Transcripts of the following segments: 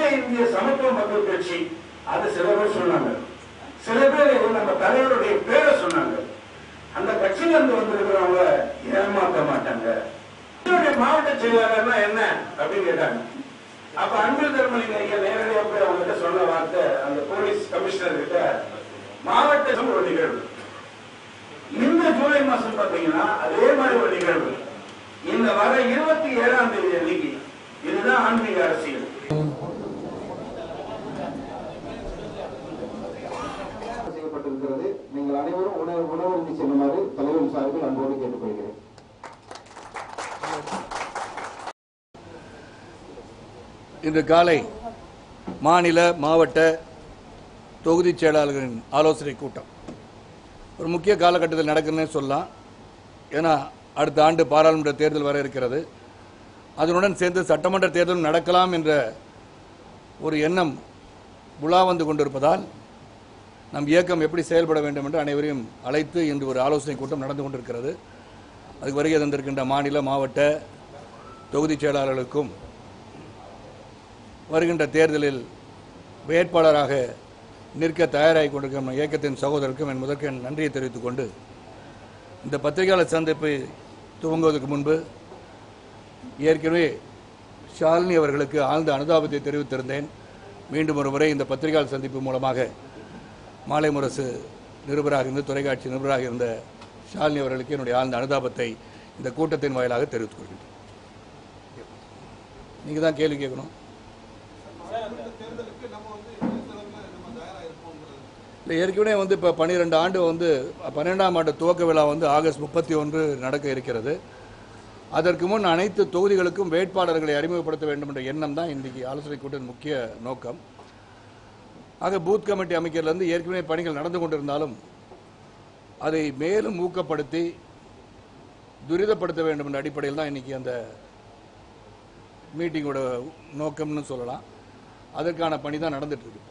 அகில இந்திய சமத்துவ மக்கள் கட்சி அது சில பேர் சொன்னாங்க சில பேர் நம்ம தலைவருடைய பேரை சொன்னாங்க அந்த கட்சியில இருந்து வந்திருக்கிறவங்க ஏமாத்த மாட்டாங்க இதனுடைய மாவட்ட செயலாளர்னா என்ன அப்படின்னு கேட்டாங்க அப்ப அன்பில் தர்மலிங்க ஐயா நேரடியாக போய் அவங்க கிட்ட சொன்ன வார்த்தை அந்த போலீஸ் கமிஷனர் கிட்ட மாவட்ட ஒரு நிகழ்வு இந்த ஜூலை மாசம் பாத்தீங்கன்னா அதே மாதிரி ஒரு நிகழ்வு இந்த வர இருபத்தி ஏழாம் தேதி அன்னைக்கு இதுதான் ஆன்மீக அரசியல் செய்யப்பட்டிருக்கிறது நீங்கள் அனைவரும் உணவு உணவருந்தி செல்லுமாறு தலைவர் சார்பில் அன்போடு கேட்டுக்கொள்கிறேன் இன்று காலை மாநில மாவட்ட தொகுதி செயலாளர்களின் ஆலோசனை கூட்டம் ஒரு முக்கிய காலகட்டத்தில் நடக்குதுன்னே சொல்லலாம் ஏன்னா அடுத்த ஆண்டு பாராளுமன்ற தேர்தல் வர இருக்கிறது அதனுடன் சேர்ந்து சட்டமன்ற தேர்தலும் நடக்கலாம் என்ற ஒரு எண்ணம் உலா வந்து கொண்டிருப்பதால் நம் இயக்கம் எப்படி செயல்பட வேண்டும் என்று அனைவரையும் அழைத்து இன்று ஒரு ஆலோசனை கூட்டம் நடந்து கொண்டிருக்கிறது அதுக்கு வருகை தந்திருக்கின்ற மாநில மாவட்ட தொகுதி செயலாளர்களுக்கும் வருகின்ற தேர்தலில் வேட்பாளராக நிற்க தயாராகி கொண்டிருக்கும் நம் இயக்கத்தின் சகோதரருக்கும் என் முதற்க என் நன்றியை தெரிவித்துக் கொண்டு இந்த பத்திரிகையாளர் சந்திப்பை துவங்குவதற்கு முன்பு ஏற்கனவே ஷாலினி அவர்களுக்கு ஆழ்ந்த அனுதாபத்தை தெரிவித்திருந்தேன் மீண்டும் ஒரு முறை இந்த பத்திரிகையாளர் சந்திப்பு மூலமாக மாலை முரசு நிருபராக இருந்து தொலைக்காட்சி நிருபராக இருந்த ஷாலினி அவர்களுக்கு என்னுடைய ஆழ்ந்த அனுதாபத்தை இந்த கூட்டத்தின் வாயிலாக தெரிவித்துக் கொள்கிறேன் நீங்கள் தான் கேள்வி கேட்கணும் இல்லை ஏற்கனவே வந்து இப்போ பன்னிரெண்டு ஆண்டு வந்து பன்னிரெண்டாம் ஆண்டு துவக்க விழா வந்து ஆகஸ்ட் முப்பத்தி ஒன்று நடக்க இருக்கிறது அதற்கு முன் அனைத்து தொகுதிகளுக்கும் வேட்பாளர்களை அறிமுகப்படுத்த வேண்டும் என்ற எண்ணம் தான் இன்றைக்கு ஆலோசனை கூட்டத்தின் முக்கிய நோக்கம் ஆக பூத் கமிட்டி அமைக்கிறதுலேருந்து ஏற்கனவே பணிகள் நடந்து கொண்டிருந்தாலும் அதை மேலும் ஊக்கப்படுத்தி துரிதப்படுத்த வேண்டும் என்ற அடிப்படையில் தான் இன்னைக்கு அந்த மீட்டிங்கோட நோக்கம்னு சொல்லலாம் அதற்கான பணி தான் நடந்துட்டு இருக்கு இப்போ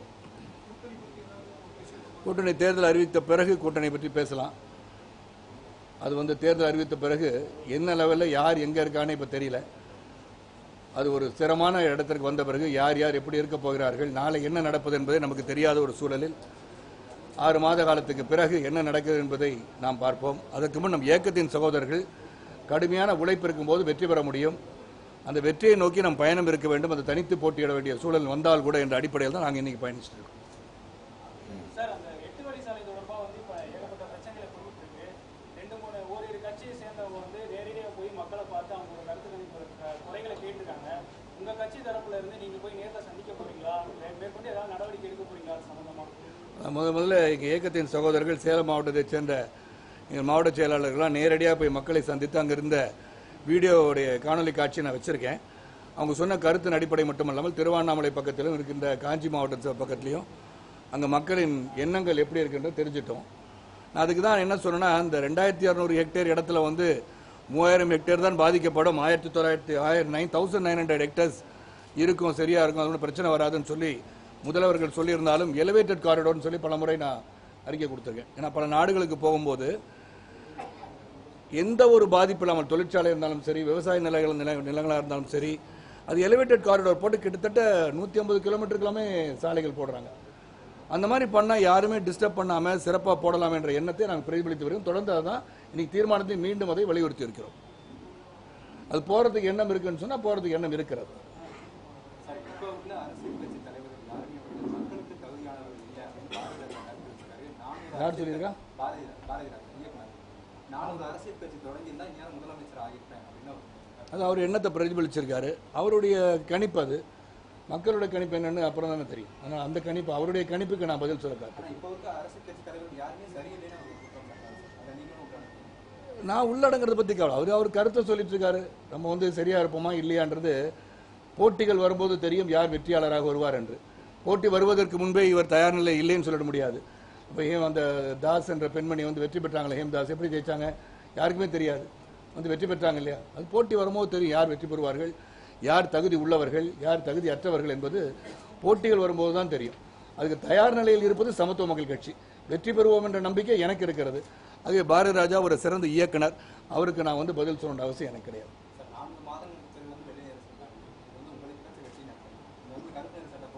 கூட்டணி தேர்தல் அறிவித்த பிறகு கூட்டணி பற்றி பேசலாம் அது வந்து தேர்தல் அறிவித்த பிறகு என்ன லெவலில் யார் எங்கே இருக்கான்னு இப்போ தெரியல அது ஒரு ஸ்திரமான இடத்திற்கு வந்த பிறகு யார் யார் எப்படி இருக்க போகிறார்கள் நாளை என்ன நடப்பது என்பதை நமக்கு தெரியாத ஒரு சூழலில் ஆறு மாத காலத்துக்கு பிறகு என்ன நடக்குது என்பதை நாம் பார்ப்போம் அதற்கு முன் நம் இயக்கத்தின் சகோதரர்கள் கடுமையான உழைப்பு இருக்கும்போது வெற்றி பெற முடியும் அந்த வெற்றியை நோக்கி நம் பயணம் இருக்க வேண்டும் அது தனித்து போட்டியிட வேண்டிய சூழல் வந்தால் கூட என்ற அடிப்படையில் தான் நாங்கள் இன்னைக்கு பயணிச்சுட்டு இருக்கோம் சார் அந்த எட்டு வழி சாலை தொடர்பா வந்து இப்ப ஏகப்பட்ட பிரச்சனைகளை போயிட்டு இருக்கு ரெண்டு மூணு ஓரிரு கட்சியை சேர்ந்தவங்க வந்து நேரடியாக போய் மக்களை பார்த்து அவங்களோட கருத்து கணிப்பு க- குறைகளை கேட்டிருக்காங்க உங்க கட்சி தரப்புல இருந்து நீங்க போய் நேர்ல சந்திக்க போறீங்களா மே- மேற்கொண்டு ஏதாவது நடவடிக்கை எடுக்க போறீங்களா அது சம்பந்தமா முத முதல்ல எங்கள் இயக்கத்தின் சகோதரர்கள் சேலம் மாவட்டத்தைச் சேர்ந்த எங்கள் மாவட்ட செயலாளர்கள்லாம் நேரடியாக போய் மக்களை சந்தித்து அங்கே இருந்த வீடியோவுடைய காணொலி காட்சி நான் வச்சுருக்கேன் அவங்க சொன்ன கருத்தின் அடிப்படை மட்டுமல்லாமல் திருவண்ணாமலை பக்கத்திலும் இருக்கின்ற காஞ்சி மாவட்ட பக்கத்துலையும் அங்கே மக்களின் எண்ணங்கள் எப்படி இருக்குன்றது தெரிஞ்சிட்டோம் நான் அதுக்கு தான் என்ன சொன்னேன்னா இந்த ரெண்டாயிரத்தி இரநூறு ஹெக்டேர் இடத்துல வந்து மூவாயிரம் ஹெக்டேர் தான் பாதிக்கப்படும் ஆயிரத்தி தொள்ளாயிரத்தி ஆயிரம் nine thousand nine hundred hectares இருக்கும் சரியா இருக்கும் அது ஒன்றும் பிரச்சனை வராதுன்னு சொல்லி முதல்வர்கள் சொல்லியிருந்தாலும் எலிவேட்டட் காரிடோர்னு சொல்லி பல முறை நான் அறிக்கை கொடுத்துருக்கேன் ஏன்னா பல நாடுகளுக்கு போகும்போது எந்த ஒரு பாதிப்பு இல்லாமல் தொழிற்சாலை இருந்தாலும் சரி விவசாய நிலைகள் நில நிலங்களாக இருந்தாலும் சரி அது எலிவேட்டட் காரிடோர் போட்டு கிட்டத்தட்ட நூற்றி ஐம்பது கிலோமீட்டருக்கெல்லாமே சாலைகள் போடுறாங்க அந்த மாதிரி பண்ணால் யாருமே டிஸ்டர்ப் பண்ணாமல் சிறப்பாக போடலாம் என்ற எண்ணத்தை நாங்கள் பிரதிபலித்து வருகிறோம் தொடர்ந்து அதுதான் இன்னைக்கு தீர்மானத்தை மீண்டும் அதை வலியுறுத்தி இருக்கிறோம் அது போகிறதுக்கு எண்ணம் இருக்குன்னு சொன்னால் போகிறதுக்கு எண்ணம் இருக்கிறது சார் இப்போ உள்ள அரசியல் கட்சி தலைவர்கள் யாருமே வந்து மக்களுக்கு தகுதியானவர்கள் இல்லை அப்படின்னு பாரதியார் கருத்து வச்சிருக்காரு நானும் யார் சொல்லியிருக்கா பாரதி பாரதியார் இயக்குனர் நான் ஒரு அரசியல் கட்சி தொடங்கியிருந்தா இந்நேரம் முதலமைச்சர் ஆகியிருப்பேன் அப்படின்னு அவர் சொல்லியிருக்காரு. அது அவர் எண்ணத்தை பிரதிபலிச்சிருக்காரு அவருடைய கணிப்பு அது மக்களுடைய கணிப்பு என்னன்னு அப்புறம் தானே தெரியும் ஆனால் அந்த கணிப்பு அவருடைய கணிப்புக்கு நான் பதில் சொல்ல காத்து ஆனா இப்போ இருக்க அரசியல் கட்சி தலைவர்கள் யாருமே சரியில்லைன்னு அவர் குற்றம் சாட்டுறாரு சார். அதை நீங்களும் கவனிக்கிறீங்க. நான் உள்ளடங்கிறத பற்றி கவலை அவர் அவர் கருத்தை சொல்லிட்டு இருக்காரு நம்ம வந்து சரியா இருப்போமா இல்லையான்றது போட்டிகள் வரும்போது தெரியும் யார் வெற்றியாளராக வருவார் என்று போட்டி வருவதற்கு முன்பே இவர் தயார் நிலை இல்லைன்னு சொல்லிட முடியாது இப்போ ஏன் அந்த தாஸ் என்ற பெண்மணி வந்து வெற்றி பெற்றாங்களே ஹேம்தாஸ் எப்படி ஜெயிச்சாங்க யாருக்குமே தெரியாது வந்து வெற்றி பெற்றாங்க இல்லையா அது போட்டி வரும்போது தெரியும் யார் வெற்றி பெறுவார்கள் யார் தகுதி உள்ளவர்கள் யார் தகுதி அற்றவர்கள் என்பது போட்டிகள் வரும்போது தான் தெரியும் அதுக்கு தயார் நிலையில் இருப்பது சமத்துவ மக்கள் கட்சி வெற்றி பெறுவோம் என்ற நம்பிக்கை எனக்கு இருக்கிறது ஆகவே பாரதி ராஜா ஒரு சிறந்த இயக்குனர் அவருக்கு நான் வந்து பதில் சொல்ல அவசியம் எனக்கு கிடையாது சார் நான்கு மாதங்களுக்கு பிறகு வந்து வெளியேற சொல்றாங்க இது வந்து உங்களுக்கு கிடைச்ச வெற்றி நடக்கும் இது வந்து கருத்து சட்ட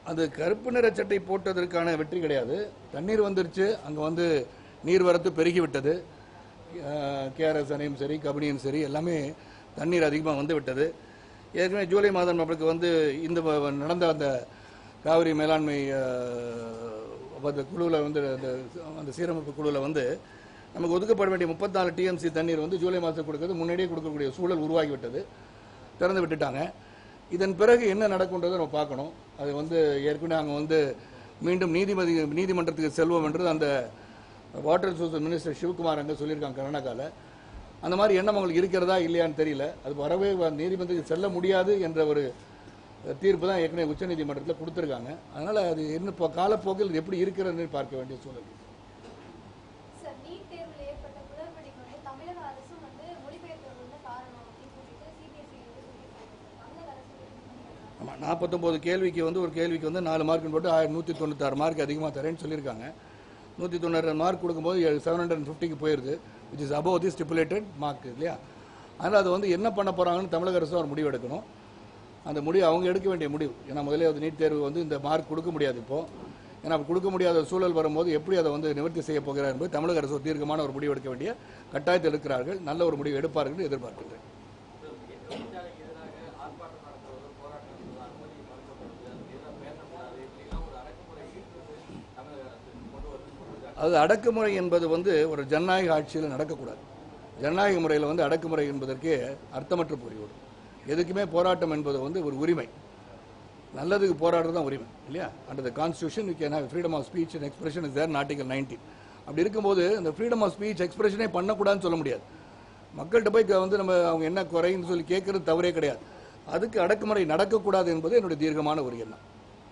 அது கருப்பு நிற சட்டை போட்டதற்கான வெற்றி கிடையாது தண்ணீர் வந்துருச்சு அங்கே வந்து நீர்வரத்து பெருகிவிட்டது கேஆர்எஸ் அணையும் சரி கபினியும் சரி எல்லாமே தண்ணீர் அதிகமாக வந்து விட்டது ஏற்கனவே ஜூலை மாதம் நம்மளுக்கு வந்து இந்த வ- நடந்த அந்த காவிரி மேலாண்மை அஹ், அந்த குழுவில் வந்து அந்த அந்த சீரமைப்பு குழுவில் வந்து நமக்கு ஒதுக்கப்பட வேண்டிய முப்பத்தாலு டிஎம்சி தண்ணீர் வந்து ஜூலை மாதம் கொடுக்கறது முன்னாடியே கொடுக்கக்கூடிய சூழல் உருவாகிவிட்டது திறந்து விட்டுட்டாங்க இதன் பிறகு என்ன நடக்குன்றதை நம்ம பார்க்கணும் அது வந்து ஏற்கனவே நாங்கள் வந்து மீண்டும் நீதிமதி நீதிமன்றத்துக்கு செல்வோம் என்று அந்த வாட்டர் ரிசோர்ஸ் மினிஸ்டர் சிவகுமார் அங்கே சொல்லியிருக்காங்க கர்நாடகாவில் அந்த மாதிரி எண்ணம் அவங்களுக்கு இருக்கிறதா இல்லையான்னு தெரியல அது வரவே வ- நீதிமன்றத்துக்கு செல்ல முடியாது என்ற ஒரு தீர்ப்பு தான் ஏற்கனவே உச்சநீதிமன்றத்தில் கொடுத்துருக்காங்க அதனால் அது இன்னும் இப்போ காலப்போக்கில் இது எப்படி இருக்கிறதுன்னு பார்க்க வேண்டிய சூழல் இருக்கு. சார் நீட் தேர்வில் ஏற்பட்ட குளறுபடிக்கு வந்து தமிழக அரசும் வந்து மொழிபெயர்த்தது வந்து காரணம் அப்படின்னு சொல்லிட்டு சிபிஎஸ்சி வந்து சொல்லியிருக்காங்க சார். தமிழக அரசு வந்து இது பண்ணியிருக்காங்க. ஆமாம் நாற்பத்தொம்போது கேள்விக்கு வந்து ஒரு கேள்விக்கு வந்து நாலு மார்க்குன்னு போட்டு ஆயிரம் நூற்றி தொண்ணூத்தாறு மார்க் அதிகமாக தரேன்னு சொல்லியிருக்காங்க நூற்றி தொண்ணூறு மார்க் கொடுக்கும்போது செவன் ஹண்ட்ரட் ஃபிஃப்டிக்கு போயிருது which is above the stipulated mark இல்லையா அதனால் அது வந்து என்ன பண்ண போகிறாங்கன்னு தமிழக அரசு ஒரு முடிவு எடுக்கணும் அந்த முடிவு அவங்க எடுக்க வேண்டிய முடிவு ஏன்னா முதலே அது நீட் தேர்வு வந்து இந்த மார்க் கொடுக்க முடியாது இப்போது ஏன்னா அப்படி கொடுக்க முடியாத சூழல் வரும்போது எப்படி அதை வந்து நிவர்த்தி செய்ய போகிறார் என்பது தமிழக அரசு ஒரு தீர்க்கமான ஒரு முடிவு எடுக்க வேண்டிய கட்டாயத்தில் இருக்கிறார்கள் நல்ல ஒரு முடிவு எடுப்பார்கள் என்று எதிர்பார்க்கின்றேன் அது அடக்குமுறை என்பது வந்து ஒரு ஜனநாயக ஆட்சியில் நடக்கக்கூடாது ஜனநாயக முறையில் வந்து அடக்குமுறை என்பதற்கே அர்த்தமற்ற போய்விடும் எதுக்குமே போராட்டம் என்பது வந்து ஒரு உரிமை நல்லதுக்கு போராடுறது தான் உரிமை இல்லையா under the constitution you can have freedom of speech and expression is there article nineteen அப்படி இருக்கும்போது அந்த ஃப்ரீடம் ஆஃப் ஸ்பீச் எக்ஸ்பிரஷனே பண்ணக்கூடாதுன்னு சொல்ல முடியாது மக்கள்கிட்ட போய் க- வந்து நம்ம அவங்க என்ன குறைன்னு சொல்லி கேட்கறது தவறே கிடையாது அதுக்கு அடக்குமுறை நடக்கக்கூடாது என்பது என்னுடைய தீர்க்கமான ஒரு எண்ணம்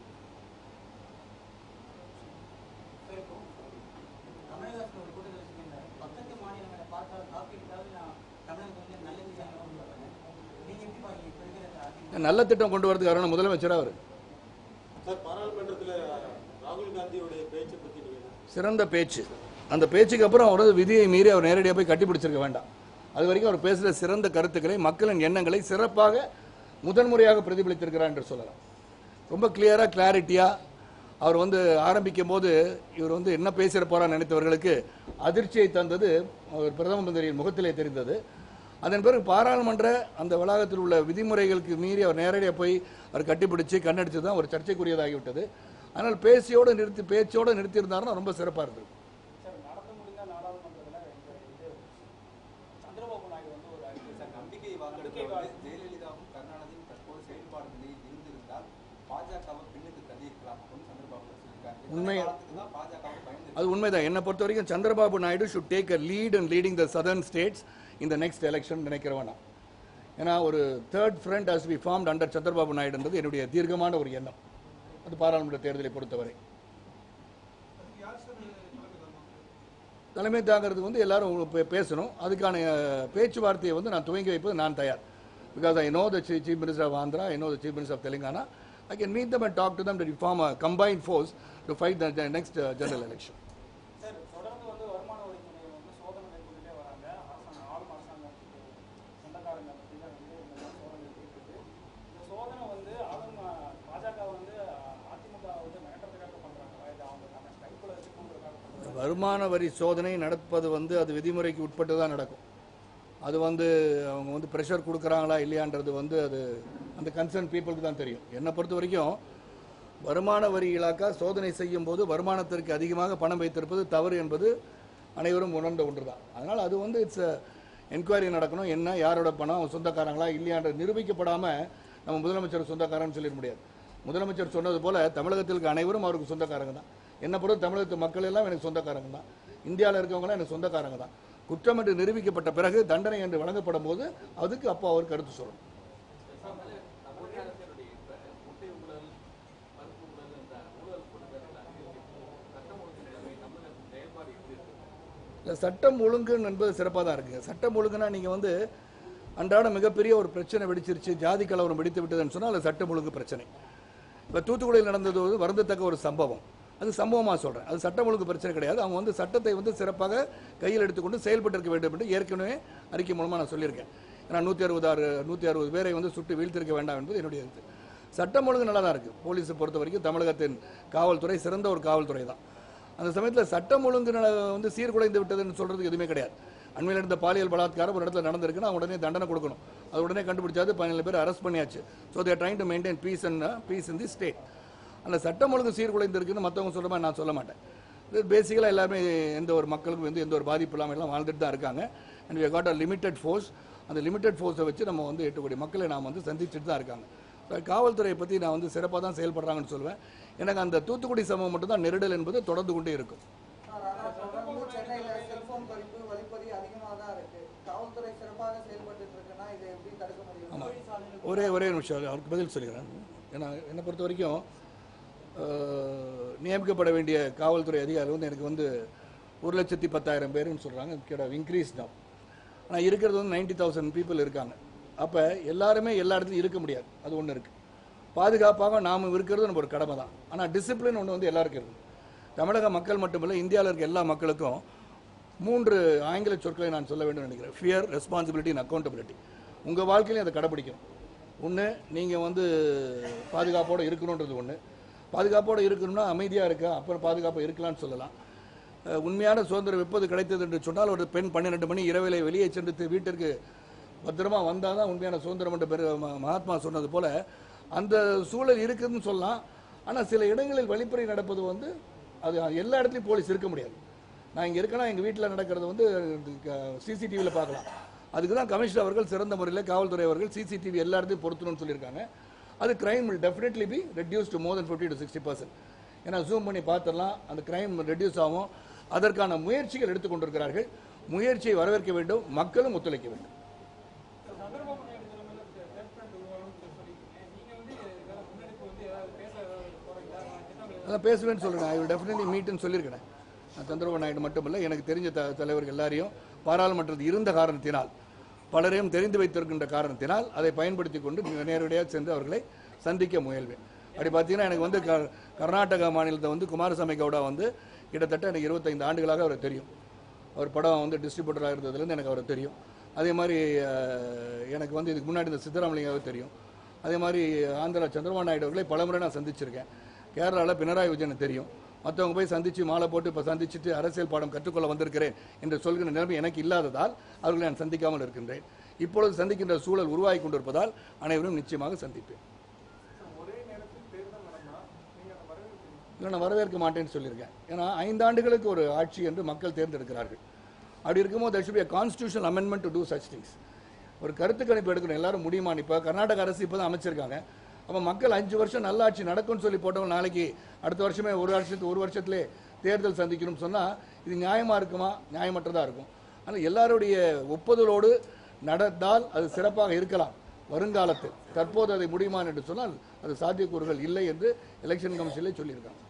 தமிழகத்தில் ஒரு கூட்டத்தில் வச்சுருந்தேன் பக்கத்து மாநிலங்களை பார்த்தா காப்பீட்டுக்காவது நான் தமிழகத்துக்கு வந்து நல்ல விஷயம் கொண்டு வரேன் நீங்க எப்படி பாருங்க இப்போ இருக்கிற அதிமுக நல்ல திட்டம் கொண்டு வரதுக்கு காரணம் முதலமைச்சராக அவர் சார் பாராளுமன்றத்தில் ராகுல் காந்தியோடைய பேச்சை பற்றி நீங்கள் சிறந்த பேச்சு அந்த பேச்சுக்கு அப்புறம் அவர் வந்து விதியை மீறி அவர் நேரடியாக போய் கட்டிப்பிடிச்சிருக்க வேண்டாம் அது வரைக்கும் அவர் பேசுகிற சிறந்த கருத்துக்களை மக்களின் எண்ணங்களை சிறப்பாக முதன்முறையாக பிரதிபலித்திருக்கிறார் என்று சொல்லலாம் ரொம்ப கிளியராக கிளாரிட்டியாக அவர் வந்து ஆரம்பிக்கும் போது இவர் வந்து என்ன பேசிட போறார் நினைத்தவர்களுக்கு அதிர்ச்சியை தந்தது அவர் பிரதம மந்திரியின் முகத்திலே தெரிந்தது அதன் பிறகு பாராளுமன்ற அந்த வளாகத்தில் உள்ள விதிமுறைகளுக்கு மீறி அவர் நேரடியாக போய் அவர் கட்டிப்பிடிச்சு கண்ணடிச்சு தான் ஒரு சர்ச்சைக்குரியதாகிவிட்டது ஆனால் பேசியோடு நிறுத்தி பேச்சோடு நிறுத்தியிருந்தாருன்னா ரொம்ப சிறப்பாக இருந்தது சார் நடத்த முடிந்த நாடாளுமன்றத்தில் இந்த இது சந்திரபாபு நாயுடு வந்து ஒரு அறிக்கை சார் நம்பிக்கை வாக்கெடுப்பு வந்து ஜெயலலிதாவும் கருணாநிதியும் தற்போது செயல்பாடு நிலையில் இருந்திருந்தால் பாஜகவை பின்னுக்கு தள்ளியிருக்கலாம் அப்படின்னு சந்திரபாபு சொல்லியிருக்காங்க உண்மை. காலத்துக்கு தான் பாஜகவை பயந்து அது உண்மைதான் என்னை பொறுத்த வரைக்கும் Chandrababu Naidu should take a lead and leading the southern states இந்த நெக்ஸ்ட் எலெக்ஷன் நினைக்கிறவன் நான் ஏன்னா ஒரு third front has be formed under Chandrababu நாயுடுன்றது என்னுடைய தீர்க்கமான ஒரு எண்ணம் அது பாராளுமன்ற தேர்தலை பொறுத்தவரை தலைமை தாங்கிறதுக்கு வந்து எல்லாரும் பே- பேசணும் அதுக்கான அஹ், பேச்சுவார்த்தையை வந்து நான் துவங்கி வைப்பது நான் தயார் because I know the chief minister of Andhra I know the chief minister of Telangana I can meet them and talk to them to form a combined force to fight the next general election sir தொடர்ந்து வந்து வருமான வரித்துறை வந்து சோதனை மேற்கொண்டுட்டே வராங்க அரசாங்கம் ஆளும் அரசாங்கத்துக்கு சொந்தக்காரங்க பற்றில வந்து இந்த மாதிரி சோதனை இருக்குது இந்த சோதனை வந்து ஆளும் பாஜக வந்து அதிமுக வந்து மிரட்டுறதுக்காக பண்றாங்களா இது அவங்க தன்னை கைக்குள்ள வச்சுக்கணுன்றதுக்காக பண்றாங்க வருமான வரி சோதனை நடப்பது வந்து அது விதிமுறைக்கு உட்பட்டு தான் நடக்கும் அது வந்து அவங்க வந்து ப்ரெஷர் கொடுக்குறாங்களா இல்லையான்றது வந்து அது அந்த கன்சர்ன் பீப்புளுக்கு தான் தெரியும் என்னை பொறுத்த வரைக்கும் வருமான வரி இலாக்கா சோதனை செய்யும் போது வருமானத்திற்கு அதிகமாக பணம் வைத்திருப்பது தவறு என்பது அனைவரும் உணர்ந்த ஒன்று தான் அதனால் அது வந்து இட்ஸ் என்கொயரி நடக்கணும் என்ன யாரோட பணம் அவங்க சொந்தக்காரங்களா இல்லையான்ற நிரூபிக்கப்படாமல் நம்ம முதலமைச்சர் சொந்தக்காரன்னு சொல்லிட முடியாது முதலமைச்சர் சொன்னது போல தமிழகத்தில் இருக்க அனைவரும் அவருக்கு சொந்தக்காரங்க தான் என்னை பொறுத்த தமிழகத்து மக்கள் எல்லாம் எனக்கு சொந்தக்காரங்க தான் இந்தியாவில் இருக்கவங்களாம் எனக்கு சொந்தக்காரங்க தான் குற்றம் என்று நிரூபிக்கப்பட்ட பிறகு தண்டனை என்று வழங்கப்படும் போது அதுக்கு அப்போ அவர் கருத்து சொல்லணும் இல்லை சட்டம் ஒழுங்கு என்பது சிறப்பாக தான் இருக்குங்க சட்டம் ஒழுங்குனா நீங்கள் வந்து அன்றாட மிகப்பெரிய ஒரு பிரச்சனை வெடிச்சிருச்சு ஜாதி கலவரம் வெடித்து விட்டதுன்னு சொன்னால் அது சட்டம் ஒழுங்கு பிரச்சனை இப்போ தூத்துக்குடியில் நடந்தது வந்து வருந்தத்தக்க ஒரு சம்பவம் அது சம்பவமாக சொல்கிறேன் அது சட்டம் ஒழுங்கு பிரச்சனை கிடையாது அவங்க வந்து சட்டத்தை வந்து சிறப்பாக கையில் எடுத்துக்கொண்டு செயல்பட்டு இருக்க வேண்டும் என்று ஏற்கனவே அறிக்கை மூலமாக நான் சொல்லியிருக்கேன் ஏன்னா நூற்றி அறுபது ஆறு நூற்றி அறுபது பேரை வந்து சுட்டு வீழ்த்திருக்க வேண்டாம் என்பது என்னுடைய இது சட்டம் ஒழுங்கு நல்லா தான் இருக்குது போலீஸை பொறுத்த வரைக்கும் தமிழகத்தின் காவல்துறை சிறந்த ஒரு காவல்துறை தான் அந்த சமயத்தில் சட்டம் ஒழுங்கு நல- வந்து சீர்குலைந்து விட்டதுன்னு சொல்கிறதுக்கு எதுவுமே கிடையாது அண்மையில் நடந்த பாலியல் பலாத்காரம் ஒரு இடத்துல நடந்திருக்குன்னா உடனே தண்டனை கொடுக்கணும் அது உடனே கண்டுபிடிச்சாது பதினேழு பேர் அரெஸ்ட் பண்ணியாச்சு so they're trying to maintain peace and peace in the state அந்த சட்டம் ஒழுங்கு சீர்குலைந்திருக்குன்னு மற்றவங்க சொல்ற மாதிரி நான் சொல்ல மாட்டேன் இது பேசிக்கலாக எல்லாருமே எந்த ஒரு மக்களுக்கும் வந்து எந்த ஒரு பாதிப்பு இல்லாமல் எல்லாம் வாழ்ந்துட்டு தான் இருக்காங்க and we got a limited force அந்த லிமிட்டட் ஃபோர்ஸை வச்சு நம்ம வந்து எட்டு கோடி மக்களை நாம் வந்து சந்திச்சுட்டு தான் இருக்காங்க So, காவல்துறையை பற்றி நான் வந்து சிறப்பாக தான் செயல்படுறாங்கன்னு சொல்லுவேன் எனக்கு அந்த தூத்துக்குடி சம்பவம் மட்டும் தான் நெருடல் என்பது தொடர்ந்து கொண்டே இருக்கும் சார், ஆனா தொடர்ந்து சென்னையில செல்போன் பறிப்பு வழிப்பறி அதிகமாக தான் இருக்கு காவல்துறை சிறப்பாக செயல்பட்டு இருக்குன்னா இதை எப்படி தடுக்க முடியும் ஆமாம் ஒரே ஒரே நிமிஷம் அவருக்கு பதில் சொல்லிக்கிறேன் ஏன்னா என்னை பொறுத்த வரைக்கும் அஹ், நியமிக்கப்பட வேண்டிய காவல்துறை அதிகாரி வந்து எனக்கு வந்து ஒரு லட்சத்தி பத்தாயிரம் பேருன்னு சொல்கிறாங்க கேட இன்க்ரீஸ் தான் ஆனால் இருக்கிறது வந்து நைன்டி தௌசண்ட் பீப்புள் இருக்காங்க அப்போ எல்லாருமே எல்லா இடத்துலையும் இருக்க முடியாது அது ஒன்று இருக்குது பாதுகாப்பாக நாம் இருக்கிறது நம்ம ஒரு கடமை தான் ஆனால் டிசிப்ளின் ஒன்று வந்து எல்லாருக்கும் இருக்குது தமிழக மக்கள் மட்டுமில்லை இந்தியாவில் இருக்க எல்லா மக்களுக்கும் மூன்று ஆங்கில சொற்களை நான் சொல்ல வேண்டும் நினைக்கிறேன் ஃபியர் ரெஸ்பான்சிபிலிட்டி அண்ட் அக்கௌண்டபிலிட்டி உங்கள் வாழ்க்கையிலையும் அதை கடைப்பிடிக்கணும் ஒன்று நீங்கள் வந்து பாதுகாப்போடு இருக்கணுன்றது ஒன்று பாதுகாப்போடு இருக்கணும்னா அமைதியாக இருக்கா அப்புறம் பாதுகாப்பாக இருக்கலாம்னு சொல்லலாம் அஹ், உண்மையான சுதந்திரம் எப்போது கிடைத்தது என்று சொன்னால் ஒரு பெண் பன்னிரெண்டு மணி இரவிலே வெளியே சென்று தி- வீட்டிற்கு பத்திரமா வந்தால் தான் உண்மையான சுதந்திரம் என்று பெரு ம- மகாத்மா சொன்னது போல அந்த சூழல் இருக்குதுன்னு சொல்லலாம் ஆனால் சில இடங்களில் வழிப்பறி நடப்பது வந்து அது எல்லா இடத்துலையும் போலீஸ் இருக்க முடியாது நான் இங்கே இருக்கேன்னா எங்கள் வீட்டில் நடக்கிறது வந்து சிசிடிவியில் பார்க்கலாம் அதுக்கு தான் கமிஷனர் அவர்கள் சிறந்த முறையில் காவல்துறை அவர்கள் சிசிடிவி எல்லா இடத்தையும் பொருத்தணும்னு சொல்லியிருக்காங்க அது crime will definitely be reduced to more than 50 to sixty percent ஏன்னா ஜூம் பண்ணி பார்த்துடலாம் அந்த கிரைம் ரெடியூஸ் ஆகும் அதற்கான முயற்சிகள் எடுத்துக்கொண்டிருக்கிறார்கள் முயற்சியை வரவேற்க வேண்டும் மக்களும் ஒத்துழைக்க வேண்டும் சந்திரபாபு நாயுடு தலைமையில தேர்ட் ஃப்ரண்ட் உருவாகும்னு சொல்லியிருக்கீங்க நீங்க வந்து இதெல்லாம் முன்னெடுப்பு வந்து ஏதாவது பேச ஏதாவது போறீங்களா திட்டங்கள் அதான் பேசுவேன்னு சொல்லுங்கள் ஐ will definitely மீட்னு சொல்லியிருக்கிறேன் நான் சந்திரபாபு நாயுடு மட்டுமல்ல எனக்கு தெரிஞ்ச த தலைவர்கள் எல்லாரையும் பாராளுமன்றத்தில் இருந்த காரணத்தினால் பலரையும் தெரிந்து வைத்திருக்கின்ற காரணத்தினால் அதை பயன்படுத்தி கொண்டு நேரடியாக சென்று அவர்களை சந்திக்க முயல்வேன் அப்படி பார்த்தீங்கன்னா எனக்கு வந்து க கர்நாடகா மாநிலத்தை வந்து குமாரசாமி கவுடா வந்து கிட்டத்தட்ட எனக்கு இருபத்தைந்து ஆண்டுகளாக அவரை தெரியும் அவர் படம் வந்து டிஸ்ட்ரிபியூட்டராக இருந்ததுலேருந்து எனக்கு அவரை தெரியும் அதே மாதிரி அஹ், எனக்கு வந்து இதுக்கு முன்னாடி இந்த சித்தராமலிங்காவே தெரியும் அதே மாதிரி ஆந்திரா சந்திரபாபு நாயுடு அவர்களை பலமுறை நான் சந்திச்சிருக்கேன் கேரளாவில் பினராயி விஜயனை தெரியும் மற்றவங்க போய் சந்திச்சு மாலை போட்டு இப்போ சந்திச்சுட்டு அரசியல் பாடம் கற்றுக்கொள்ள வந்திருக்கிறேன் என்று சொல்கிற நிலைமை எனக்கு இல்லாததால் அவர்களை நான் சந்திக்காமல் இருக்கின்றேன் இப்பொழுது சந்திக்கின்ற சூழல் உருவாகி கொண்டிருப்பதால் அனைவரும் நிச்சயமாக சந்திப்பேன் இல்லை நான் வரவேற்க மாட்டேன்னு சொல்லியிருக்கேன் ஏன்னா ஐந்தாண்டுகளுக்கு ஒரு ஆட்சி என்று மக்கள் தேர்ந்தெடுக்கிறார்கள் அப்படி இருக்கும்போது there should be a constitutional amendment to do such things ஒரு கருத்து கணிப்பு எடுக்கணும் எல்லாரும் முடியுமான்னு இப்போ கர்நாடக அரசு இப்போ தான் அமைச்சிருக்காங்க அப்போ மக்கள் அஞ்சு வருஷம் நல்ல ஆட்சி நடக்கும்னு சொல்லி போட்டவங்க நாளைக்கு அடுத்த வருஷமே ஒரு வருஷத்து ஒரு வருஷத்துலேயே தேர்தல் சந்திக்கணும்னு சொன்னால் இது நியாயமாக இருக்குமா நியாயமற்றதாக இருக்கும் ஆனால் எல்லாருடைய ஒப்புதலோடு நடந்தால் அது சிறப்பாக இருக்கலாம் வருங்காலத்தில் தற்போது அதை முடியுமா என்று சொன்னால் அது சாத்தியக்கூறுகள் இல்லை என்று எலெக்ஷன் கமிஷனிலே சொல்லியிருக்காங்க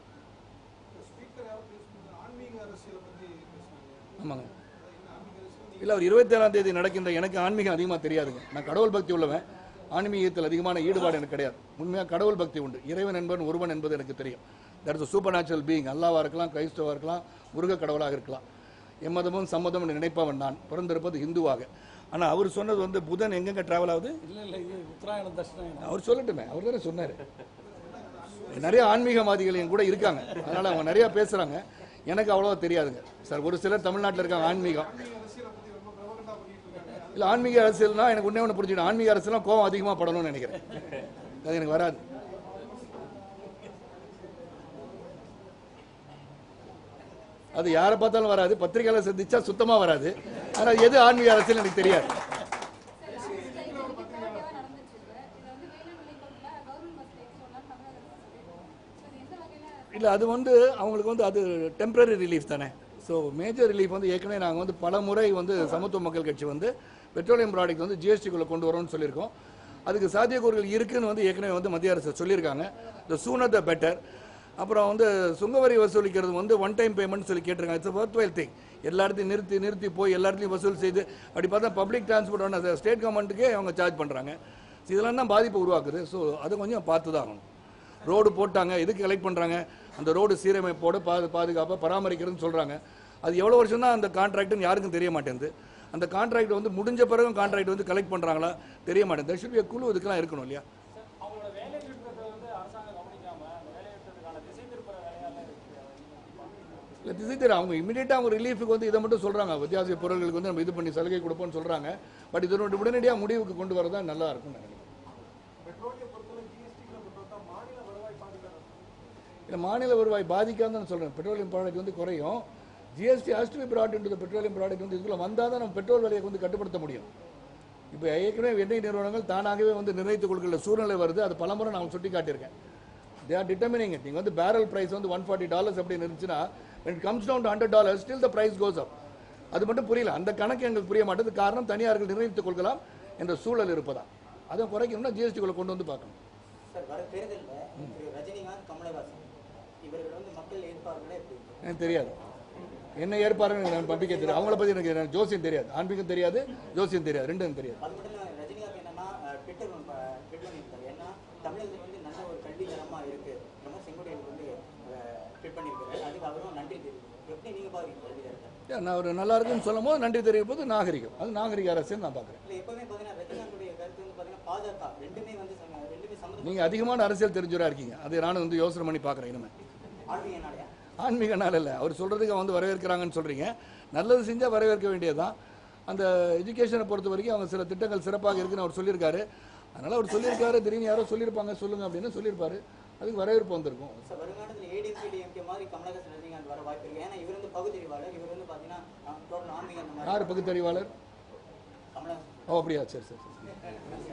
ஆமாங்க இல்லை அவர் இருபத்தேழாம் தேதி நடக்கின்ற எனக்கு ஆன்மீகம் அதிகமாக தெரியாதுங்க நான் கடவுள் பக்தி உள்ளவன் ஆன்மீகத்தில் அதிகமான ஈடுபாடு எனக்கு கிடையாது உண்மையாக கடவுள் பக்தி உண்டு இறைவன் என்பவன் ஒருவன் என்பது எனக்கு தெரியும் that is supernatural being அல்லாவாக இருக்கலாம் கிறிஸ்தவாக இருக்கலாம் முருக கடவுளாக இருக்கலாம் எம்மதமும் சம்மதம் என்று நினைப்பவன் நான் பிறந்திருப்பது இந்துவாக ஆனால் அவர் சொன்னது வந்து புதன் எங்கெங்க டிராவல் ஆகுது இல்லை இல்லை இது உத்தராயணம் தட்சிணாயணம் அவர் சொல்லட்டுமே அவர் தானே சொன்னார் நிறைய ஆன்மீகவாதிகள் என் கூட இருக்காங்க அதனால அவங்க நிறைய பேசுறாங்க எனக்கு அவ்வளவா தெரியாதுங்க சார் ஒரு சிலர் தமிழ்நாட்டில் இருக்காங்க ஆன்மீகம் இல்ல ஆன்மீக அரசியல்னா எனக்கு ஒண்ணே ஒன்று புரிஞ்சுக்கணும் ஆன்மீக அரசியல்னா கோவம் அதிகமாக படணும்னு நினைக்கிறேன் அது எனக்கு வராது அது யாரை பார்த்தாலும் வராது பத்திரிகையாளர் சந்திச்சா சுத்தமா வராது ஆனா எது ஆன்மீக அரசியல் எனக்கு தெரியாது இல்லை அது வந்து அவங்களுக்கு வந்து அது டெம்பரரி ரிலீஃப் தானே ஸோ மேஜர் ரிலீஃப் வந்து ஏற்கனவே நாங்கள் வந்து பல முறை வந்து சமத்துவ மக்கள் கட்சி வந்து பெட்ரோலியம் ப்ராடக்ட் வந்து ஜிஎஸ்டிக்குள்ளே கொண்டு வரோம்னு சொல்லியிருக்கோம் அதுக்கு சாத்தியக்கூறுகள் இருக்குன்னு வந்து ஏற்கனவே வந்து மத்திய அரசு சொல்லியிருக்காங்க த சூனர் த பெட்டர் அப்புறம் வந்து சுங்கவரி வசூலிக்கிறது வந்து ஒன் டைம் பேமெண்ட் சொல்லி கேட்டிருக்காங்க இட்ஸ் ஒர்த் வெல் திங் எல்லா இடத்தையும் நிறுத்தி நிறுத்தி போய் எல்லா இடத்துலையும் வசூல் செய்து அப்படி பார்த்தா பப்ளிக் டிரான்ஸ்போர்ட் ஸ்டேட் கவர்மெண்ட்டுக்கே அவங்க சார்ஜ் பண்ணுறாங்க இதெல்லாம் தான் பாதிப்பு உருவாக்குது ஸோ அதை கொஞ்சம் பார்த்து தான் ஆகணும் ரோடு போட்டாங்க எதுக்கு கலெக்ட் பண்ணுறாங்க அந்த ரோடு சீரமைப்போடு பாது பாதுகாப்பாக பராமரிக்கிறதுன்னு சொல்கிறாங்க அது எவ்வளோ வருஷம் தான் அந்த கான்ட்ராக்ட்னு யாருக்கும் தெரிய மாட்டேங்குது அந்த கான்ட்ராக்ட் வந்து முடிஞ்ச பிறகும் கான்ட்ராக்ட் வந்து கலெக்ட் பண்ணுறாங்களா தெரிய மாட்டேங்குது தட் ஷுட் பி குழு இதுக்கெல்லாம் இருக்கணும் இல்லையா அவங்களோட வேலை நிறுத்தத்தை இல்லை திசை தெரியும் அவங்க இமீடியட்டாக அவங்க ரிலீஃபுக்கு வந்து இதை மட்டும் சொல்கிறாங்க வித்தியாச பொருட்களுக்கு வந்து நம்ம இது பண்ணி சலுகை கொடுப்போம்னு சொல்கிறாங்க பட் இதனோட உடனடியாக முடிவுக்கு கொண்டு வரதான் நல்லா இருக்கும்னு நினைக்கிறேன் இல்லை மாநில வருவாய் பாதிக்காதுன்னு சொல்கிறேன் பெட்ரோலியம் ப்ராடக்ட் வந்து குறையும் GST has to be brought into the petroleum product வந்து இதுக்குள்ள வந்தால் தான் நம்ம பெட்ரோல் விலையை வந்து கட்டுப்படுத்த முடியும் இப்போ ஏற்கனவே எண்ணெய் நிறுவனங்கள் தானாகவே வந்து நிர்ணயித்துக் கொடுக்கிற சூழ்நிலை வருது அது பலமுறை நான் சுட்டி காட்டியிருக்கேன் தே ஆர் டிட்டர்மினிங் இட் நீங்கள் வந்து பேரல் பிரைஸ் வந்து ஒன் ஃபார்ட்டி டாலர்ஸ் அப்படின்னு இருந்துச்சுன்னா when it comes down to hundred dollars still the price goes up அது மட்டும் புரியல அந்த கணக்கு எங்களுக்கு புரிய மாட்டேது காரணம் தனியார்கள் நிர்ணயித்துக் கொள்ளலாம் என்ற சூழல் இருப்பதா அதை குறைக்கணும்னா ஜிஎஸ்டிக்குள்ள கொண்டு வந்து பார்க்கணும் சார் வர தேர்தலில் திரு ரஜினிகாந்த் கமலஹாசன் இவர்கள் வந்து மக்கள் எதிர்பார்ப்புகளே எப்படி இருக்கு? எனக்கு தெரியாது என்ன ஏற்பாருன்னு எனக்கு நம்பிக்கை தெரியாது அவங்கள பற்றி எனக்கு எனக்கு ஜோசியம் தெரியாது ஆன்மீகம் தெரியாது ஜோசியம் தெரியாது ரெண்டும் எனக்கு தெரியாது அது மட்டும் இல்லாம ரஜினிகாந்த் என்னன்னா அஹ், ட்விட்டர் ஒன்று ப- ட்வீட் பண்ணியிருக்காரு ஏன்னா தமிழகத்தில் வந்து நல்ல ஒரு கல்வி தரமா இருக்கு ரொம்ப செங்கோட்டையில் வந்து அஹ், ட்வீட் பண்ணியிருக்காரு அதுக்கு அவரும் நன்றி தெரிவிக்கும் எப்படி நீங்க பாக்குறீங்க கல்வி தரத்தை ஏன் நான் ஒரு நல்லா இருக்குன்னு சொல்லும் போது நன்றி தெரியும் போது நாகரிகம் அது நாகரிக அரசியல் நான் பார்க்குறேன் இல்லை எப்பவுமே பார்த்தீங்கன்னா ரஜினிகாந்துடைய கருத்து வந்து பார்த்தீங்கன்னா பாஜக ரெண்டுமே வந்து சம- ரெண்டுமே சம்மந்தம் நீங்கள் அதிகமான அரசியல் தெரிஞ்சவராக இருக்கீங்க அது நானும் வந்து யோசனை பண்ணி பார்க்குறேன் இனிமேல் ஆன்மீகனாலயா ஆன்மீக நாள் இல்லை அவர் சொல்கிறதுக்கு வந்து வரவேற்கிறாங்கன்னு சொல்கிறீங்க நல்லது செஞ்சால் வரவேற்க வேண்டியதுதான் அந்த எஜுகேஷனை பொறுத்த வரைக்கும் அவங்க சில திட்டங்கள் சிறப்பாக இருக்குன்னு அவர் சொல்லியிருக்காரு அதனால் அவர் சொல்லியிருக்காரு திடீர்னு யாரோ சொல்லியிருப்பாங்க சொல்லுங்க அப்படின்னு சொல்லியிருப்பாரு அதுக்கு வரவேற்பு வந்திருக்கும் சார் வருங்காலத்தில் ஏடிஎம்கே டிஎம்கே மாதிரி கமலஹாசன் ரஜினிகாந்த் வர வாய்ப்பு இருக்கு ஏன்னா இவர் வந்து பகுத்தறிவாளர் இவர் வந்து பார்த்தீங்கன்னா டோட்டல் ஆன்மீகம் அந்த மாதிரி யார் பகுத்தறிவாளர் கமலஹாசன் ஓ அப்படியா சரி சரி சரி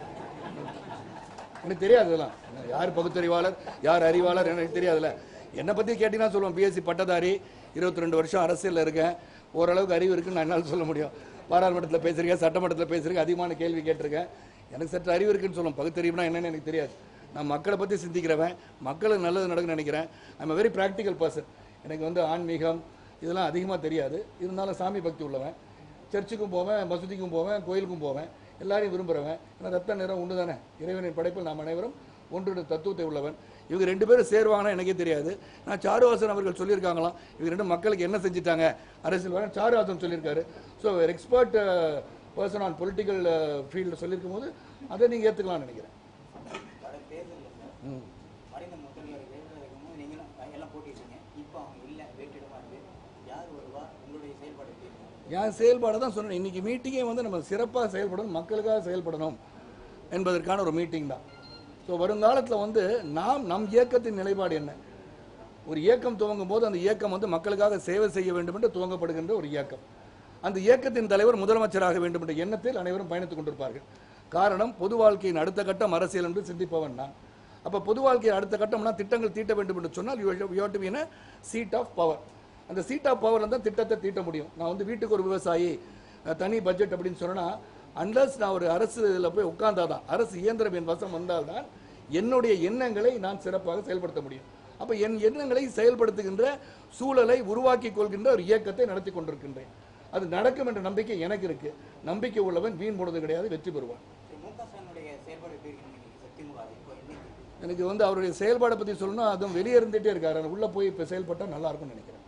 எனக்கு தெரியாது இதெல்லாம் யார் பகுத்தறிவாளர் யார் அறிவாளர் எனக்கு தெரியாதுல்ல என்னை பற்றி கேட்டிங்கன்னா சொல்லுவேன் பிஎஸ்சி பட்டதாரி இருபத்தி ரெண்டு வருஷம் அரசியலில் இருக்கேன் ஓரளவுக்கு அறிவு இருக்குன்னு நான் என்னால் சொல்ல முடியும் பாராளுமன்றத்தில் பேசுகிறீங்க சட்டமன்றத்தில் பேசுகிறீங்க அதிகமான கேள்வி கேட்டிருக்கேன் எனக்கு சற்று அறிவு இருக்குன்னு சொல்லுவேன் பகுத்தறிவுனா என்னன்னு எனக்கு தெரியாது நான் மக்களை பற்றி சிந்திக்கிறவன் மக்களுக்கு நல்லது நடக்குன்னு நினைக்கிறேன் I'm a very practical person எனக்கு வந்து ஆன்மீகம் இதெல்லாம் அதிகமாக தெரியாது இருந்தாலும் சாமி பக்தி உள்ளவன் சர்ச்சுக்கும் போவேன் மசூதிக்கும் போவேன் கோயிலுக்கும் போவேன் எல்லாரையும் விரும்புகிறவன் ஏன்னா ரத்த நிறம் உண்டு தானே இறைவனின் படைப்பில் நாம் அனைவரும் ஒன்று தத்துவத்தை உள்ளவன் இவங்க ரெண்டு பேரும் சேருவாங்கன்னா எனக்கே தெரியாது நான் சாருவாசன் அவர்கள் சொல்லியிருக்காங்களாம் இவங்க ரெண்டு மக்களுக்கு என்ன செஞ்சுட்டாங்க அரசியல் வர சாருவாசன் சொல்லியிருக்காரு so expert person on political field சொல்லியிருக்கும் போது அதை நீங்கள் ஏற்றுக்கலாம்னு நினைக்கிறேன் வர தேர்தலில் சார் ம் மறைந்த முதல்வர் ஜெயலலிதா இருக்கும்போது நீங்களும் எல்லாம் போட்டிட்டீங்க இப்போ அவங்க இல்லை வேற்றிடமா இருக்கு யார் வருவா உங்களுடைய செயல்பாடு எப்படி இருக்கும் என் செயல்பாடு தான் சொன்னேன் இன்னைக்கு மீட்டிங்கே வந்து நம்ம சிறப்பாக செயல்படணும் மக்களுக்காக செயல்படணும் என்பதற்கான ஒரு மீட்டிங் தான் ஸோ வருங்காலத்தில் வந்து நாம் நம் இயக்கத்தின் நிலைப்பாடு என்ன ஒரு இயக்கம் துவங்கும் போது அந்த இயக்கம் வந்து மக்களுக்காக சேவை செய்ய வேண்டும் என்று துவங்கப்படுகின்ற ஒரு இயக்கம் அந்த இயக்கத்தின் தலைவர் முதலமைச்சராக வேண்டும் என்ற எண்ணத்தில் அனைவரும் பயணித்துக் கொண்டிருப்பார்கள் காரணம் பொது வாழ்க்கையின் அடுத்த கட்டம் அரசியல் என்று சிந்திப்பவன் நான் அப்போ பொது வாழ்க்கையின் அடுத்த கட்டம்னா திட்டங்கள் தீட்ட வேண்டும் என்று சொன்னால் you to be seat of power அந்த சீட் ஆஃப் பவர்ல தான் திட்டத்தை தீட்ட முடியும் நான் வந்து வீட்டுக்கு ஒரு விவசாயி அஹ், தனி பட்ஜெட் அப்படின்னு சொன்னா அன்லஸ் நான் ஒரு அரசு இதில் போய் உட்கார்ந்தாதான் அரசு இயந்திரம் என் வசம் வந்தால்தான் என்னுடைய எண்ணங்களை நான் சிறப்பாக செயல்படுத்த முடியும் அப்ப என் எண்ணங்களை செயல்படுத்துகின்ற சூழலை உருவாக்கி கொள்கின்ற ஒரு இயக்கத்தை நடத்தி கொண்டிருக்கின்றேன் அது நடக்கும் என்ற நம்பிக்கை எனக்கு இருக்கு நம்பிக்கை உள்ளவன் வீண் போனது கிடையாது வெற்றி பெறுவான் திரு மு க ஸ்டாலினுடைய செயல்பாடு எப்படி இருக்குன்னு நினைக்கிறீங்க சார் திமுக அது இப்போ இன்னைக்கு எனக்கு வந்து அவருடைய செயல்பாடை பத்தி சொல்லணும் அதுவும் வெளியே இருந்துட்டே இருக்காரு ஆனா உள்ள போய் இப்போ செயல்பட்டா நல்லா இருக்கும்னு நினைக்கிறேன்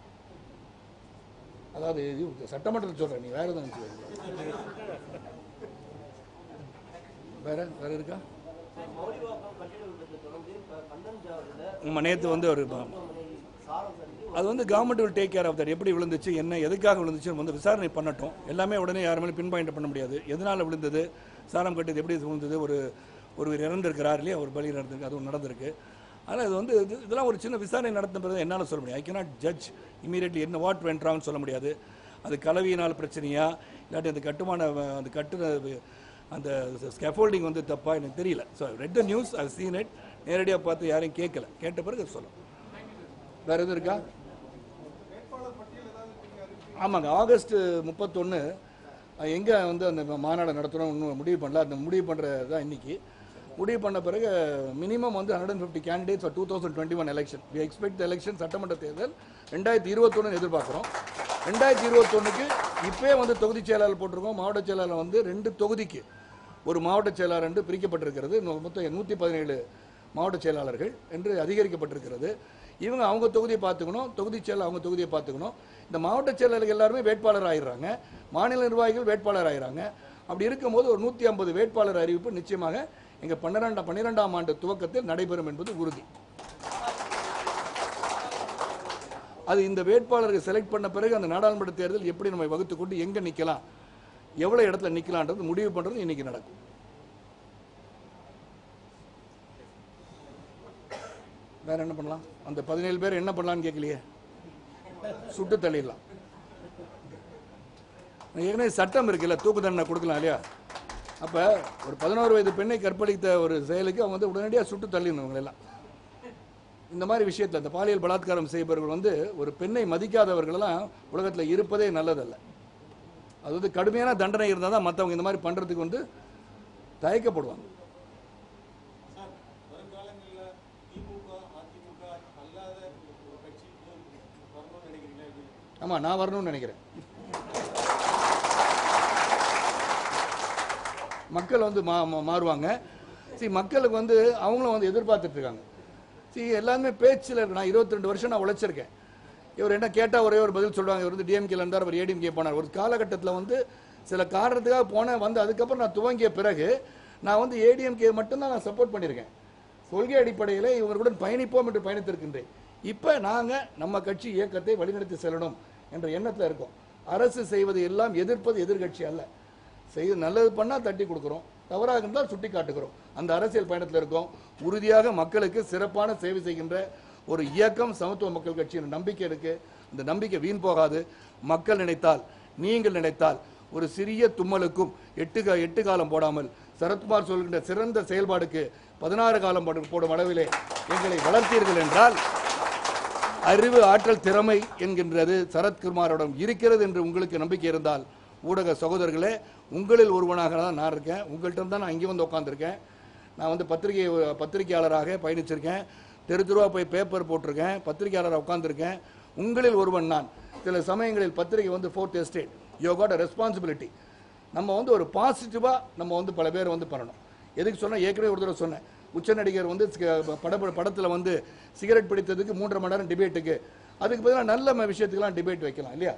அதாவது இது சட்டமன்றத்தில் சொல்றேன் நீ வேற எதுவும் நினைச்சு வேற வேற இருக்கா உங்க நேத்து வந்து ஒரு அது வந்து government will take care of that எப்படி விழுந்துச்சு என்ன எதுக்காக விழுந்துச்சுன்னு வந்து விசாரணை பண்ணட்டும் எல்லாமே உடனே யாருமே பின் பாயிண்ட் பண்ண முடியாது எதனால விழுந்தது சாரம் கட்டது எப்படி விழுந்தது ஒரு ஒருவர் இறந்திருக்கிறார் இல்லையா ஒரு பலி நடந்திருக்கு அதுவும் நடந்திருக்கு ஆனால் இது வந்து இது- இதெல்லாம் ஒரு சின்ன விசாரணை நடத்தின பிறகு என்னால் சொல்ல முடியும் ஐ cannot ஜட்ஜ் இமீடியட்லி என்ன வாட் வென்றாங்கன்னு சொல்ல முடியாது அது கலவியினால் பிரச்சனையா இல்லாட்டி அந்த கட்டுமான அஹ், அந்த கட்டுன அந்த ஸ்கெஃபோல்டிங் வந்து தப்பா எனக்கு தெரியல so read news I seen it நேரடியாக பார்த்து யாரையும் கேட்கல கேட்ட பிறகு சொல்லும் வேற எதுவும் இருக்கா ஆமாங்க ஆகஸ்ட் முப்பத்தொன்று எங்கே வந்து அந்த மாநாடு நடத்துகிறோம் இன்னும் முடிவு பண்ணல அந்த முடிவு பண்ணுறது தான் இன்னைக்கு முடிவு பண்ண பிறகு மினிமம் வந்து hundred and fifty candidates for two thousand twenty one election we expect election சட்டமன்ற தேர்தல் ரெண்டாயிரத்தி இருபத்தொன்னு எதிர்பார்க்குறோம் ரெண்டாயிரத்தி இருபத்தொன்னுக்கு இப்போயே வந்து தொகுதி செயலாளர் போட்டிருக்கோம் மாவட்ட செயலாளர் வந்து ரெண்டு தொகுதிக்கு ஒரு மாவட்ட செயலாளர் என்று பிரிக்கப்பட்டிருக்கிறது இன்னும் மொத்தம் நூற்றி பதினேழு மாவட்ட செயலாளர்கள் என்று அதிகரிக்கப்பட்டிருக்கிறது இவங்க அவங்க தொகுதியை பார்த்துக்கணும் தொகுதி செயலர் அவங்க தொகுதியை பார்த்துக்கணும் இந்த மாவட்ட செயலாளர்கள் எல்லாருமே வேட்பாளர் ஆயிடுறாங்க மாநில நிர்வாகிகள் வேட்பாளர் ஆயிடுறாங்க அப்படி இருக்கும்போது ஒரு நூற்றி ஐம்பது வேட்பாளர் அறிவிப்பு நிச்சயமாக எங்கள் பன்னிரெண்டாம் பன்னிரெண்டாம் ஆண்டு துவக்கத்தில் நடைபெறும் என்பது உறுதி அது இந்த வேட்பாளரை செலக்ட் பண்ண பிறகு அந்த நாடாளுமன்ற தேர்தல் எப்படி நம்ம வகுத்து கொண்டு எங்க நிக்கலாம் எவ்வளவு இடத்துல நிக்கலான்றது முடிவு பண்றது இன்னைக்கு நடக்கும் வேற என்ன பண்ணலாம் அந்த பதினேழு பேர் என்ன பண்ணலாம்னு கேட்கலையே சுட்டு தள்ளிடலாம் ஏற்கனவே சட்டம் இருக்குல்ல தூக்கு தண்டனை கொடுக்கலாம் இல்லையா அப்ப ஒரு பதினோரு வயது பெண்ணை கற்பழித்த ஒரு செயலுக்கு அவங்க வந்து உடனடியாக சுட்டு தள்ளிடணும் இவங்க எல்லாம் இந்த மாதிரி விஷயத்தில் இந்த பாலியல் பலாத்காரம் செய்பவர்கள் வந்து ஒரு பெண்ணை மதிக்காதவர்களெல்லாம் உலகத்தில் இருப்பதே நல்லதல்ல அது வந்து கடுமையான தண்டனை இருந்தால் தான் மற்றவங்க இந்த மாதிரி பண்ணுறதுக்கு வந்து தயக்கப்படுவாங்க சார் வருங்காலங்களில் திமுக அதிமுக அல்லாத ஒரு கட்சிக்கு வரணும்னு நினைக்கிறீங்களா எப்படி ஆமாம் நான் வரணும்னு நினைக்கிறேன் மக்கள் வந்து மா மா- மாறுவாங்க சரி மக்களுக்கு வந்து அவங்களும் வந்து எதிர்பார்த்துட்டு இருக்காங்க சரி எல்லாமே பேச்சில் இருக்கு நான் 22 வருஷம் நான் உழைச்சிருக்கேன் இவர் என்ன கேட்டால் ஒரே ஒரு பதில் சொல்லுவாங்க இவர் வந்து டிஎம்கேல இருந்தார் அவர் ஏடிஎம்கே போனார் ஒரு காலகட்டத்தில் வந்து சில காரணத்துக்காக போனேன் வந்து அதுக்கப்புறம் நான் துவங்கிய பிறகு நான் வந்து ஏடிஎம்கே மட்டும்தான் நான் சப்போர்ட் பண்ணியிருக்கேன் கொள்கை அடிப்படையில் இவர்களுடன் பயணிப்போம் என்று பயணித்திருக்கின்றேன் இப்போ நாங்கள் நம்ம கட்சி இயக்கத்தை வழிநடத்தி செல்லணும் என்ற எண்ணத்தில் இருக்கோம் அரசு செய்வதை எல்லாம் எதிர்ப்பது எதிர்கட்சி அல்ல செய்து நல்லது பண்ணால் தட்டி கொடுக்குறோம் தவறாக இருந்தால் சுட்டி காட்டுகிறோம் அந்த அரசியல் பயணத்தில் இருக்கோம் உறுதியாக மக்களுக்கு சிறப்பான சேவை செய்கின்ற ஒரு இயக்கம் சமத்துவ மக்கள் கட்சியின் நம்பிக்கை இருக்கு அந்த நம்பிக்கை வீண் போகாது மக்கள் நினைத்தால் நீங்கள் நினைத்தால் ஒரு சிறிய தும்மலுக்கும் எட்டு கா- எட்டு காலம் போடாமல் சரத்குமார் சொல்கின்ற சிறந்த செயல்பாடுக்கு பதினாறு காலம் போடு- போடும் அளவிலே எங்களை வளர்த்தீர்கள் என்றால் அறிவு ஆற்றல் திறமை என்கின்றது சரத்குமாரிடம் இருக்கிறது என்று உங்களுக்கு நம்பிக்கை இருந்தால் ஊடக சகோதரர்களே உங்களில் ஒருவனாக தான் நான் இருக்கேன் உங்கள்கிட்ட தான் நான் இங்கே வந்து உட்காந்துருக்கேன் நான் வந்து பத்திரிகை பத்திரிகையாளராக பயணிச்சிருக்கேன் தெரு தெருவா போய் பேப்பர் போட்டிருக்கேன் பத்திரிகையாளராக உட்காந்துருக்கேன் உங்களில் ஒருவன் நான் சில சமயங்களில் பத்திரிகை வந்து fourth estate you got a responsibility நம்ம வந்து ஒரு பாசிட்டிவாக நம்ம வந்து பல பேர் வந்து பண்ணணும் எதுக்கு சொன்னால் ஏற்கனவே ஒரு தடவை சொன்னேன் உச்ச நடிகர் வந்து சி- பட படத்தில் வந்து சிகரெட் பிடித்ததுக்கு மூன்றரை மணி நேரம் டிபேட்டுக்கு அதுக்கு பதிலாக நல்ல ம- விஷயத்துக்கெல்லாம் டிபேட் வைக்கலாம் இல்லையா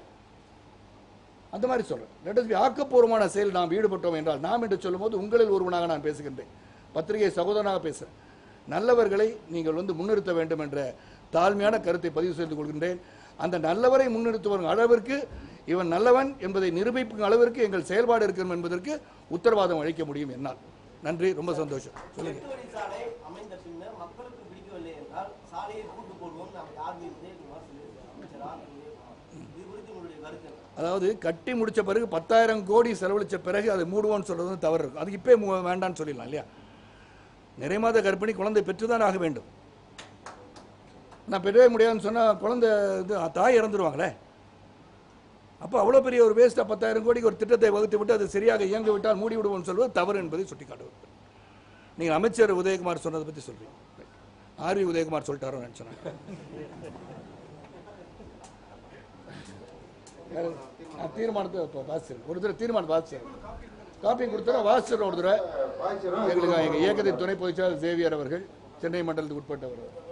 அந்த மாதிரி சொல்றேன் லெட் பி ஆக்கப்பூர்வமான செயல் நாம் ஈடுபட்டோம் என்றால் நாம் என்று சொல்லும்போது உங்களில் ஒருவனாக நான் பேசுகின்றேன் பத்திரிகை சகோதரனாக பேசுகிறேன் நல்லவர்களை நீங்கள் வந்து முன்னிறுத்த வேண்டும் என்ற தாழ்மையான கருத்தை பதிவு செய்து கொள்கின்றேன் அந்த நல்லவரை முன்னிறுத்துவரும் அளவிற்கு இவன் நல்லவன் என்பதை நிரூபிக்கும் அளவிற்கு எங்கள் செயல்பாடு இருக்கும் என்பதற்கு உத்தரவாதம் அளிக்க முடியும் என்னால் நன்றி ரொம்ப சந்தோஷம் சொல்லுங்க எட்டு வழி சாலை அமைந்த பின்னர் மக்களுக்கு பிடிக்கவில்லை என்றால் சாலையை கூட்டு போடுவோம் நமக்கு ஆர்மி உதயகுமார் சொல்லியிருக்கார் அமைச்சர் ஆர் உதயகுமார் இது குறித்து உங்களுடைய கருத்து என்ன? அதாவது கட்டி முடிச்ச பிறகு பத்தாயிரம் கோடி செலவழிச்ச பிறகு அதை மூடுவோம்னு சொல்றது வந்து தவறு இருக்கும் அதுக்கு இப்போ வேண்டாம்னு சொல்லிடலாம் இல்லையா நிறைமாத கர்ப்பிணி குழந்தை பெற்றுதான் ஆக வேண்டும் நான் பெறவே முடியாதுன்னு சொன்னால் குழந்தை இது தாய் இறந்துருவாங்களே அப்போ அவ்வளோ பெரிய ஒரு வேஸ்ட்டாக பத்தாயிரம் கோடிக்கு ஒரு திட்டத்தை வகுத்து விட்டு அது சரியாக இயங்க விட்டால் மூடி விடுவோம்னு சொல்வது தவறு என்பதை சுட்டிக்காட்டுவது நீங்கள் அமைச்சர் உதயகுமார் சொன்னதை பற்றி சொல்றீங்க ஆர்வி உதயகுமார் சொல்லிட்டாரோ நினச்சேன் நான் தீர்மானத்தை இப்போ வாசிச்சிருக்கேன் ஒரு தடவை தீர்மானம் வாசிச்சிருக்கேன் காப்பி கொடுத்துறேன் வாசிச்சிடறேன் ஒரு தடவை எங்களுக்கு எங்கள் இயக்கத்தின் துணை பொதுச்செயலாளர் சேவியர் அவர்கள் சென்னை மண்டலத்துக்கு உட்பட்டவர்